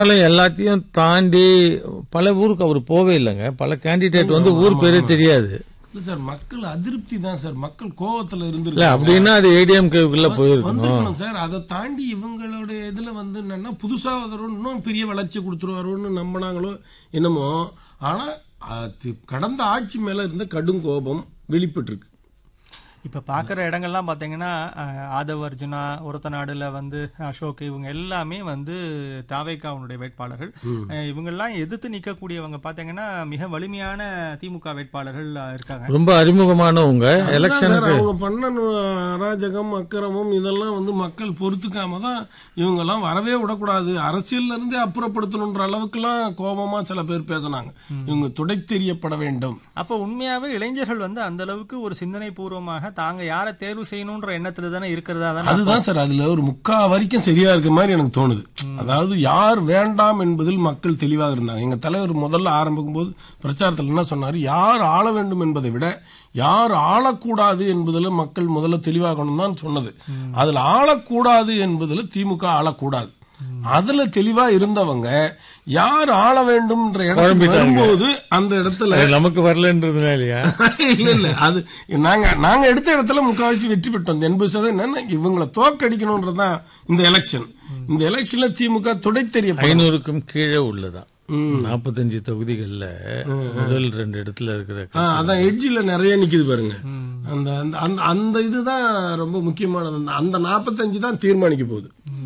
அதனால எல்லாத்தையும் தாண்டி பல ஊருக்கு அவர் போவே இல்லைங்க பல கேண்டிடேட் வந்து ஊர் பேரே தெரியாது இல்ல சார் மக்கள் அதிருப்தி தான் சார் மக்கள் கோவத்துல இல்ல இருந்திருக்காங்க அப்படின்னா அது ஏடிஎம்கேக்குள்ள போயிருக்கணும் வந்திருக்கணும் சார் அதை தாண்டி இவங்களுடைய இதுல வந்து என்னன்னா புதுசா வரும் இன்னும் பெரிய வளர்ச்சி கொடுத்துருவாரோன்னு நம்பினாங்களோ என்னமோ ஆனா அது கடந்த ஆட்சி மேல இருந்த கடும் கோபம் வெளிப்பட்டு இருக்கு இப்ப பாக்குற இடங்கள்லாம் பாத்தீங்கன்னா அஹ், ஆதவ அர்ஜுனா ஒருத்த நாடுல வந்து அசோக் இவங்க எல்லாமே வந்து தாவேக்காவுடைய வேட்பாளர்கள் அஹ், இவங்கெல்லாம் எதிர்த்து நிக்கக்கூடியவங்க பாத்தீங்கன்னா மிக வலிமையான திமுக வேட்பாளர்கள் அஹ், இருக்காங்க ரொம்ப அறிமுகமானவங்க அதுதான் சார், எலெக்ஷனுக்கு அவங்க பண்ண நு- அராஜகம் அக்கிரமம் இதெல்லாம் வந்து மக்கள் பொறுத்துக்காம தான் இவங்க எல்லாம் வரவே விடக்கூடாது அரசியல்ல இருந்தே அப்புறப்படுத்தணுன்ற அளவுக்குலாம் கோபமா சில பேர் பேசினாங்க இவங்க துடை தெரியப்பட வேண்டும் அப்ப உண்மையாவே இளைஞர்கள் வந்து அந்த அளவுக்கு ஒரு சிந்தனை பூர்வமாக தாங்க யாரை தேர்வு செய்யணும்ன்ற எண்ணத்துல தானே இருக்கிறதா தானே அதுதான் சார் அதுல ஒரு முக்கா வரைக்கும் சரியா இருக்க மாதிரி எனக்கு தோணுது அதாவது யார் வேண்டாம் என்பதில் மக்கள் தெளிவாக இருந்தாங்க எங்க தலைவர் முதல்ல ஆரம்பிக்கும் போது பிரச்சாரத்தில் என்ன சொன்னாரு யார் ஆள வேண்டும் என்பதை விட யார் ஆளக்கூடாது என்பதில் மக்கள் முதல்ல தெளிவாகணும் தான் சொன்னது அதுல ஆளக்கூடாது என்பதில் திமுக ஆளக்கூடாது அதுல தெளிவா இருந்தவங்க யார் ஆள வேண்டும்ன்ற இடத்துக்கு வரும்போது அந்த இடத்துல அது நமக்கு வரலன்றதுனாலயா இல்ல இல்ல அது நாங்க நாங்க எடுத்த இடத்துல முக்காவாசி வெற்றி பெற்றோம் எண்பது சதவீதம் என்னன்னா இவங்களை தோக்கடிக்கணும்ன்றதுதான் இந்த எலெக்ஷன் இந்த எலெக்ஷன்ல திமுக துடை தெரிய ஐநூறுக்கும் கீழே உள்ளதான் நாற்பத்தஞ்சு தொகுதிகள்ல முதல் ரெண்டு இடத்துல இருக்கிற அதான் எட்ஜில் நிறைய நிக்குது பாருங்க அந்த அந்த- அந்த அந்த இதுதான் ரொம்ப முக்கியமானது அந்த- அந்த நாற்பத்தஞ்சு தான் தீர்மானிக்க போகுது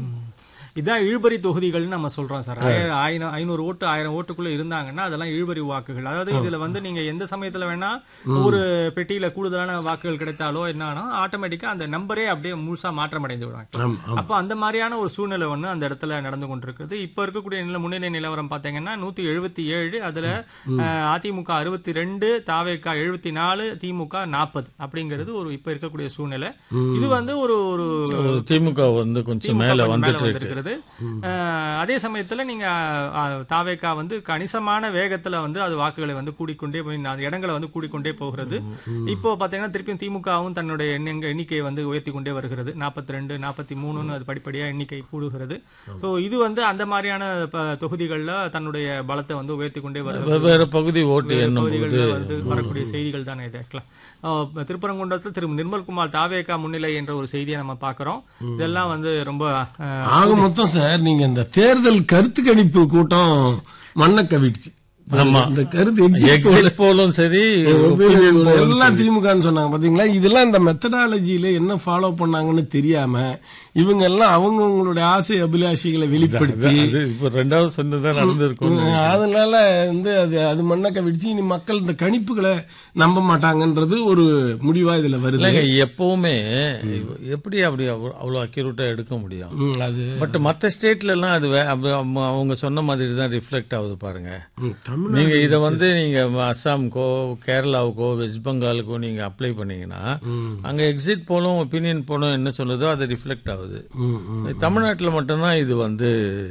இதான் இழுபறி தொகுதிகள்னு நம்ம சொல்றோம் சார் ஆயிரம் ஆயிரம் ஐநூறு ஓட்டு ஆயிரம் ஓட்டுக்குள்ள இருந்தாங்கன்னா அதெல்லாம் இழுபறி வாக்குகள் அதாவது இதுல வந்து நீங்க எந்த சமயத்துல வேணா ஒரு பெட்டியில கூடுதலான வாக்குகள் கிடைத்தாலோ என்னன்னா ஆட்டோமேட்டிக்கா அந்த நம்பரே அப்படியே முழுசா மாற்றம் அடைந்து விடுவாங்க ஆமா, ஆமா. அப்போ அந்த மாதிரியான ஒரு சூழ்நிலை ஒண்ணு அந்த இடத்துல நடந்து கொண்டிருக்குது இப்ப இருக்கக்கூடிய நில முன்னிலை நிலவரம் பாத்தீங்கன்னா நூத்தி எழுபத்தி ஏழு அதுல அஹ், அதிமுக அறுபத்தி ரெண்டு தாவேக்கா எழுபத்தி நாலு திமுக நாற்பது அப்படிங்கிறது ஒரு இப்ப இருக்கக்கூடிய சூழ்நிலை இது வந்து ஒரு ஒரு ஒரு திமுக வந்து கொஞ்சம் மேல திமுக வந்துட்டு மேல இருக்கு வந்திருக்கிறது அஹ், அதே சமயத்துல நீங்க அஹ், தாவேக்கா வந்து கணிசமான வேகத்துல வந்து அது வாக்குகளை வந்து கூடிக்கொண்டே போய் அந்த இடங்களை வந்து கூடிக்கொண்டே போகிறது இப்போ பாத்தீங்கன்னா திருப்பியும் திமுகவும் தன்னுடைய எண்ணங்க எண்ணிக்கையை வந்து உயர்த்தி கொண்டே வருகிறது நாற்பத்தி ரெண்டு நாற்பத்தி மூணுன்னு அது படிப்படியா எண்ணிக்கை கூடுகிறது சோ இது வந்து அந்த மாதிரியான ப- தொகுதிகள்ல தன்னுடைய பலத்தை வந்து உயர்த்தி கொண்டே வருகிறது வெவ்வேறு பகுதி ஓட்டு எண்ணும் போது பகுதிகளில் வந்து வரக்கூடிய செய்திகள் தானே இது actually. அஹ் திருப்பரங்குன்றத்தில் திரு நிர்மல்குமார் தாவேகா முன்னிலை என்ற ஒரு செய்தியை நம்ம பார்க்கிறோம் இதெல்லாம் வந்து ரொம்ப அஹ், ஆக மொத்தம் சார் நீங்க இந்த தேர்தல் கருத்து கணிப்பு கூட்டம் மண்ணை கவிடுச்சு ஆமா. இந்த கருத்து exit poll எக்ஸிட் போலும் சரி opinion poll லும் எல்லாம் திமுகன்னு சொன்னாங்க பாத்தீங்களா இதெல்லாம் இந்த மெத்தடாலஜியில என்ன ஃபாலோ பண்ணாங்கன்னு தெரியாம இவங்க எல்லாம் அவங்கவங்களுடைய ஆசை அபிலாஷைகளை வெளிப்படுத்தி அது இப்ப ரெண்டாவது சொன்னதான் நடந்திருக்கும் உம், அதனால வந்து அது அது மண்ணக்க விடுச்சு இனி மக்கள் இந்த கணிப்புகளை நம்ப மாட்டாங்கன்றது ஒரு முடிவா இதுல வருது இல்லைங்க எப்பவுமே எப்படி அப்படி அவ்வ- அவ்வளவு அக்யூரேட்டா எடுக்க முடியும் உம், அது பட் மத்த ஸ்டேட்ல எல்லாம் அது வே- அப்ப அவங்க- அவங்க சொன்ன மாதிரி தான் ரிஃப்ளெக்ட் ஆகுது பாருங்க உம், தமிழ் நீங்க இத வந்து நீங்க அஸ்ஸாமுக்கோ கேரளாவுக்கோ வெஸ்ட் பெங்காலுக்கோ நீங்க அப்ளை பண்ணீங்கன்னா அங்க எக்ஸிட் போலும் ஒப்பீனியன் போலும் என்ன சொல்லுதோ அது ரிஃப்ளெக்ட் ஆகுது உம், உம், தமிழ்நாட்டுல மட்டும்தான் இது வந்து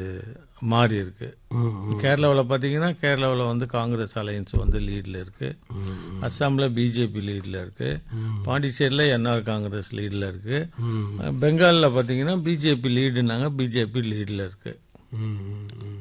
மாறி இருக்கு உம், கேரளாவில் பார்த்தீங்கன்னா கேரளாவில் வந்து காங்கிரஸ் அலையன்ஸ் வந்து லீடில் இருக்கு அஸ்ஸாமில் பிஜேபி லீடில் இருக்கு பாண்டிச்சேரியில் என்ஆர் காங்கிரஸ் லீடில் இருக்கு பெங்காலில் பார்த்தீங்கன்னா பிஜேபி லீடுனாங்க பிஜேபி லீடில் இருக்கு உம், உம், உம்.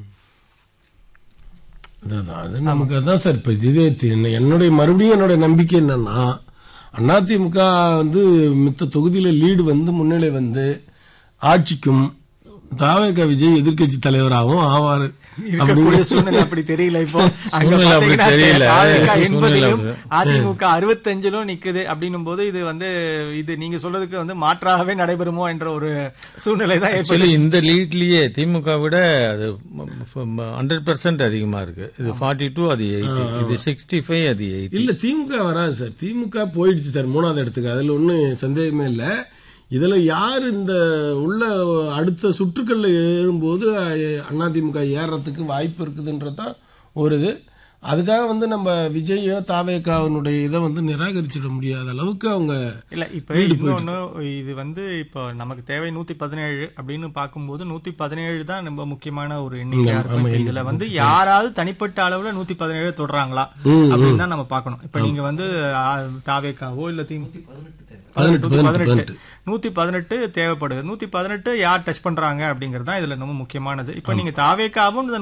அதான், அது நமக்கு அதான் சார் இப்ப இது என்ன- என்னுடைய மறுபடியும் என்னோட நம்பிக்கை என்னன்னா அதிமுக வந்து மித்த தொகுதியில லீடு வந்து முன்னிலை வந்து ஆட்சிக்கும் தாவேக விஜய் எதிர்க்கட்சி தலைவராகவும் ஆவாரு இருக்கக்கூடிய சூழ்நிலை அப்படி தெரியல இப்போ அங்க சூழ்நிலை அப்படி பாத்தீங்கன்னா தெரியல. தாவேகா சூழ்நிலை எண்பதிலும் அப்படி. அதிமுக அறுபத்தஞ்சிலும் நிக்குது அப்படின்னும் போது இது வந்து இது நீங்க சொல்றதுக்கு வந்து மாற்றாகவே நடைபெறுமோ என்ற ஒரு சூழ்நிலை தான் ஏற்படுது ஆக்சுவலி இந்த லீட்லயே திமுக விட அது ஹண்ட்ரட் பர்சன்ட் அதிகமா இருக்கு இது ஃபார்ட்டி டூ அது எயிட்டி இது சிக்ஸ்டி ஃபைவ் அது எயிட்டி இல்ல திமுக வராது சார் திமுக போயிடுச்சு சார் மூணாவது இடத்துக்கு அதுல ஒன்றும் சந்தேகமே இல்ல இதுல யார் இந்த உள்ள அடுத்த சுற்றுக்கள்ல ஏறும்போது அஹ், அதிமுக ஏறுறதுக்கு வாய்ப்பு இருக்குதுன்றதான் ஒரு இது அதுக்காக வந்து நம்ம விஜயோ தாவேக்காவினுடைய இதை வந்து நிராகரிச்சிட முடியாத அளவுக்கு அவங்க இல்ல இப்ப இன்னொன்னு இது வந்து இப்போ நமக்கு தேவை நூத்தி பதினேழு அப்படின்னு பார்க்கும்போது நூத்தி பதினேழு தான் ரொம்ப முக்கியமான ஒரு எண்ணிக்கையா இருக்கும் இப்ப இதுல வந்து யாராவது தனிப்பட்ட அளவுல நூத்தி பதினேழு தொடுறாங்களா அப்படின்னு தான் நம்ம பார்க்கணும் இப்ப நீங்க வந்து ஆ, தாவேக்காவோ இல்ல திமுக பதினெட்டு, நூத்தி பதினெட்டு, பதினெட்டு நூத்தி பதினெட்டு தேவைப்படுது நூத்தி பதினெட்டு யார் டச் பண்றாங்க அப்படிங்கிறது தான் இதுல ரொம்ப முக்கியமானது இப்ப நீங்க தாவேக்காவும் இந்த